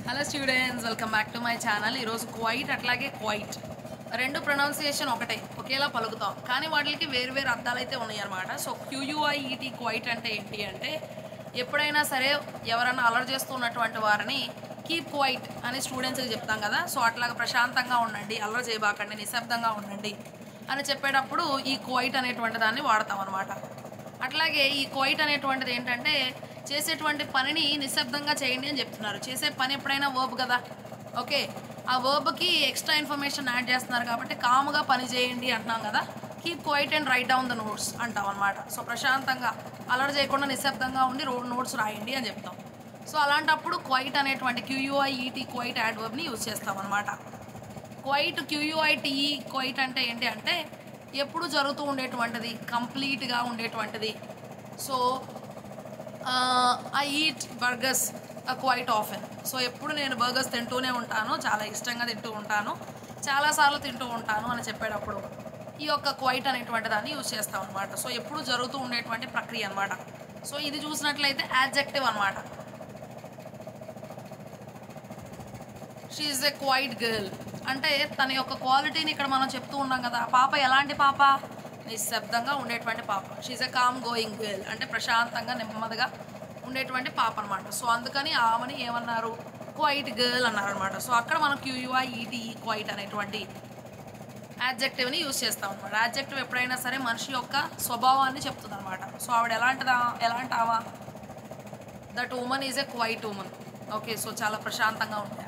hello students welcome back to my channel ఈరోజు quiet అట్లాగే quiet రెండు ప్రొనౌన్సియేషన్ ఒకటే ఒకేలా పలుకుతాం కానీ వాటికి వేరు వేరు అర్థాలు అయితే ఉన్నాయి అనమాట సో క్యూయుఐఈటి క్వైట్ అంటే ఏంటి అంటే ఎప్పుడైనా సరే ఎవరైనా అలర్ చేస్తున్నటువంటి వారిని కీప్ క్వైట్ అని స్టూడెంట్స్కి చెప్తాం కదా సో అట్లాగా ప్రశాంతంగా ఉండండి అల్లరి చేయబాకండి నిశ్శబ్దంగా ఉండండి అని చెప్పేటప్పుడు ఈ క్వైట్ అనేటువంటి దాన్ని వాడతాం అనమాట అట్లాగే ఈ క్వైట్ అనేటువంటిది ఏంటంటే చేసేటువంటి పనిని నిశ్శబ్దంగా చేయండి అని చెప్తున్నారు చేసే పని ఎప్పుడైనా వర్బ్ కదా ఓకే ఆ వర్బ్కి ఎక్స్ట్రా ఇన్ఫర్మేషన్ యాడ్ చేస్తున్నారు కాబట్టి కాముగా పని చేయండి అంటున్నాం కదా keep quiet and write down the notes అంటాం అనమాట సో ప్రశాంతంగా అలర్ట్ చేయకుండా నిశ్శబ్దంగా ఉండి రో నోట్స్ రాయండి అని చెప్తాం సో అలాంటప్పుడు క్వైట్ అనేటువంటి క్యూయుఐఈటీ క్వైట్ యాడ్ వర్బ్ని యూజ్ చేస్తాం అనమాట క్వైట్ క్యూయుఐటిఈ క్వైట్ అంటే ఏంటి అంటే ఎప్పుడు జరుగుతూ ఉండేటువంటిది కంప్లీట్గా ఉండేటువంటిది so I eat burgers quiet often so ఎప్పుడు నేను బర్గర్స్ తింటూనే ఉంటాను చాలా ఇష్టంగా తింటూ ఉంటాను చాలాసార్లు తింటూ ఉంటాను అని చెప్పేటప్పుడు ఈ యొక్క క్వైట్ అనేటువంటి దాన్ని యూజ్ చేస్తాం అనమాట సో ఎప్పుడు జరుగుతూ ఉండేటువంటి ప్రక్రియ అనమాట సో ఇది చూసినట్లయితే యాడ్జెక్టివ్ అనమాట she is a quiet girl అంటే తన యొక్క క్వాలిటీని ఇక్కడ మనం చెప్తూ ఉన్నాం కదా ఆ పాప ఎలాంటి పాప నిశ్శబ్దంగా ఉండేటువంటి పాప she's a calm going girl అంటే ప్రశాంతంగా నెమ్మదిగా ఉండేటువంటి పాప అనమాట సో అందుకని ఆమెని ఏమన్నారు క్వైట్ గర్ల్ అన్నారు అనమాట సో అక్కడ మనం క్యూయుఐ ఈటీ క్వైట్ అనేటువంటి యాడ్జెక్టివ్ని యూజ్ చేస్తాం అనమాట యాడ్జెక్టివ్ ఎప్పుడైనా సరే మనిషి యొక్క స్వభావాన్ని చెప్తుంది అనమాట సో ఆవిడ ఎలాంటిదా ఎలాంటి ఆవా that woman is a quiet woman okay so చాలా ప్రశాంతంగా ఉంటుంది